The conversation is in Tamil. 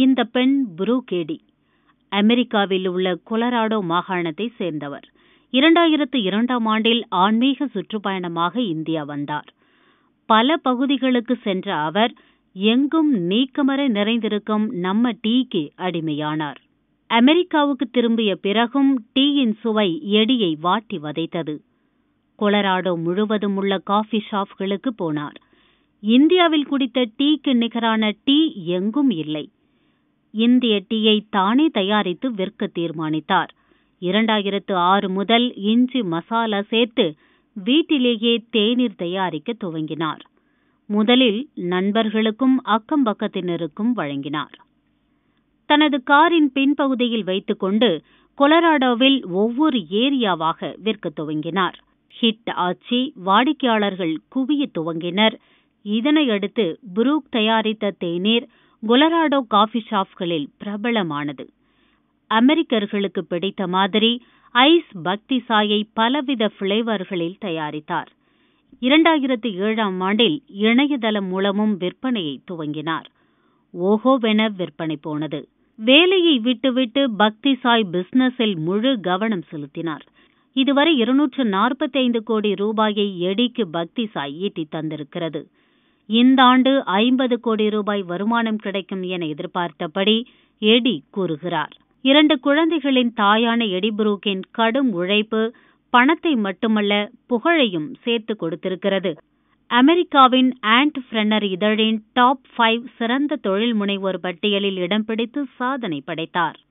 இந்த பெண் புரூகேடி அமெரிக்காவில் உள்ள கொலராடோ மாகாணத்தை சேர்ந்தவர் இரண்டாயிரத்து இரண்டாம் ஆண்டில் ஆன்மீக சுற்றுப்பயணமாக இந்தியா வந்தார் பல பகுதிகளுக்கு சென்ற அவர் எங்கும் நீக்கமர நிறைந்திருக்கும் நம்ம டீக்கு அடிமையானார் அமெரிக்காவுக்கு திரும்பிய பிறகும் டீயின் சுவை எடியை வாட்டி வதைத்தது கொலராடோ முழுவதும் உள்ள காஃபி ஷாப்களுக்கு போனார் இந்தியாவில் குடித்த டீக்கு நிகரான டீ எங்கும் இல்லை இந்திய டீயை தானே தயாரித்து விற்க தீர்மானித்தார் இரண்டாயிரத்து ஆறு முதல் இஞ்சி மசாலா சேர்த்து வீட்டிலேயே தேநீர் தயாரிக்க துவங்கினார் முதலில் நண்பர்களுக்கும் அக்கம் பக்கத்தினருக்கும் வழங்கினார் தனது காரின் பின்பகுதியில் வைத்துக்கொண்டு கொலராடோவில் ஒவ்வொரு ஏரியாவாக விற்க துவங்கினார் ஹிட் ஆட்சி வாடிக்கையாளர்கள் குவிய துவங்கினர் இதனையடுத்து புரூக் தயாரித்த தேநீர் கொலராடோ காஃபி ஷாப்களில் பிரபலமானது அமெரிக்கர்களுக்கு பிடித்த மாதிரி ஐஸ் பக்தி சாயை பலவித பிளேவர்களில் தயாரித்தார் இரண்டாயிரத்து ஏழாம் ஆண்டில் இணையதளம் மூலமும் விற்பனையை துவங்கினார் ஓஹோவென விற்பனை போனது வேலையை விட்டுவிட்டு பக்தி சாய் பிசினஸில் முழு கவனம் செலுத்தினார் இதுவரை இருநூற்று நாற்பத்தைந்து கோடி ரூபாயை எடிக்கு பக்தி சாய் ஈட்டி தந்திருக்கிறது இந்த ஆண்டு ஐம்பது கோடி ரூபாய் வருமானம் கிடைக்கும் என எதிர்பார்த்தபடி எடி கூறுகிறார் இரண்டு குழந்தைகளின் தாயான எடிபுரூக்கின் கடும் உழைப்பு பணத்தை மட்டுமல்ல புகழையும் சேர்த்து கொடுத்திருக்கிறது அமெரிக்காவின் ஆண்ட் ஃப்ரெனர் இதழின் டாப் ஃபைவ் சிறந்த தொழில் முனைவோர் பட்டியலில் இடம் பிடித்து சாதனை படைத்தார்